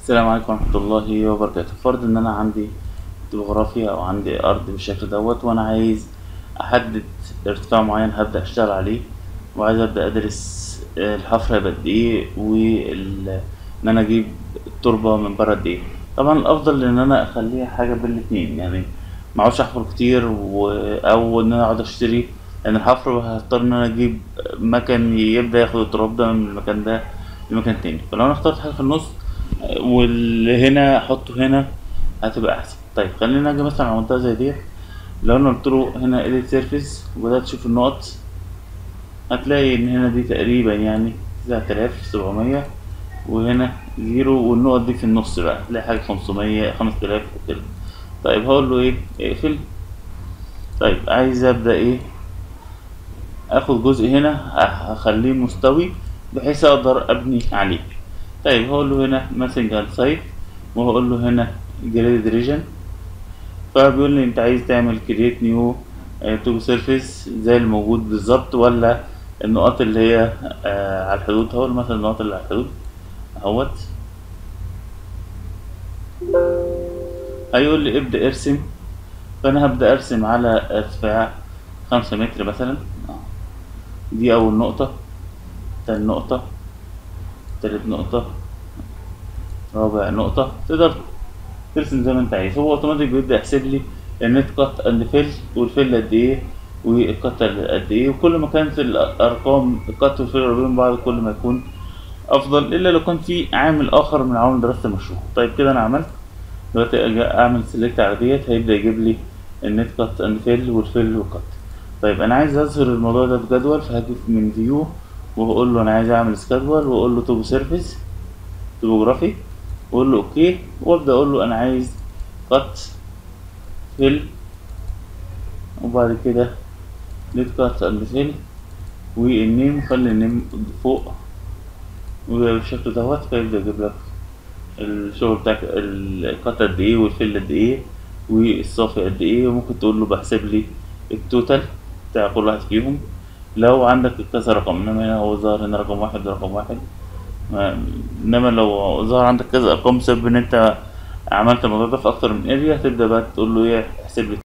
السلام عليكم ورحمة الله وبركاته فرض ان انا عندي طبوغرافيا او عندي ارض بالشكل دوت وانا عايز احدد ارتفاع معين هبدأ اشتغل عليه وعايز ابدأ ادرس الحفر هيبقى قد ايه وال ان انا اجيب التربة من بره قد ايه طبعا الافضل ان انا اخليها حاجة بين الاتنين يعني ما اقعدش احفر كتير و... او ان انا اقعد اشتري لان الحفر هضطر ان انا اجيب مكن يبدأ ياخد التراب ده من المكان ده لمكان تاني فلو انا اخترت حاجة في النص واللي هنا احطه هنا هتبقى احسن طيب خلينا اجي مثلا على منطقه زي ديت لو انا قلت له هنا edit سيرفيس وبدات تشوف النقط هتلاقي ان هنا دي تقريبا يعني تسعة آلاف سبعمية وهنا زيرو والنقط دي في النص بقى هتلاقي حاجة خمسمية خمسة آلاف وكده طيب هقول له ايه اقفل طيب عايز ابدا ايه اخد جزء هنا هخليه مستوي بحيث اقدر ابني عليه طيب هقول له هنا ماسنج على السايت وهقول له هنا جريد ريجن فبيقول لي انت عايز تعمل كرييت نيو تو سيرفيس زي الموجود بالظبط ولا النقاط اللي هي آه على الحدود هقول مثلا النقاط اللي على الحدود اهوت هيقول لي ابدأ ارسم فانا هبدأ ارسم على ارتفاع خمسة متر مثلا دي اول نقطة تاني نقطة تالت نقطة رابع نقطة تقدر ترسم زي ما انت عايز هو اوتوماتيك بيبدأ يحسب لي النت كات اند فيل والفيل قد ايه والكات قد ايه وكل ما كانت الارقام الكات والفيل قريبين من بعض كل ما يكون افضل الا لو كان في عامل اخر من عوامل دراسة المشروع طيب كده انا عملت دلوقتي اجي اعمل سيلكت على ديت هيبدأ يجيب لي النت كات اند فيل والفيل والكات طيب انا عايز اظهر الموضوع ده بجدول فهاجي من فيو وهقول له انا عايز اعمل سكادول واقول له توب سيرفيس توبوغرافي واقول له اوكي وابدا اقول له انا عايز كات فيل وبعد كده ليت كات اند فيل والنيم خلي النيم فوق وبالشكل دوت فيبدا يجيب لك الشغل بتاعك الكات قد ايه والفيل قد ايه والصافي قد ايه وممكن تقول له بحسب لي التوتال بتاع كل واحد فيهم لو عندك كذا رقم انما هنا هو ظهر هنا رقم واحد رقم واحد انما لو ظهر عندك كذا ارقام بسبب ان انت عملت الموضوع ده في اكتر من اريا تبدا بقى تقول له ايه احسب لي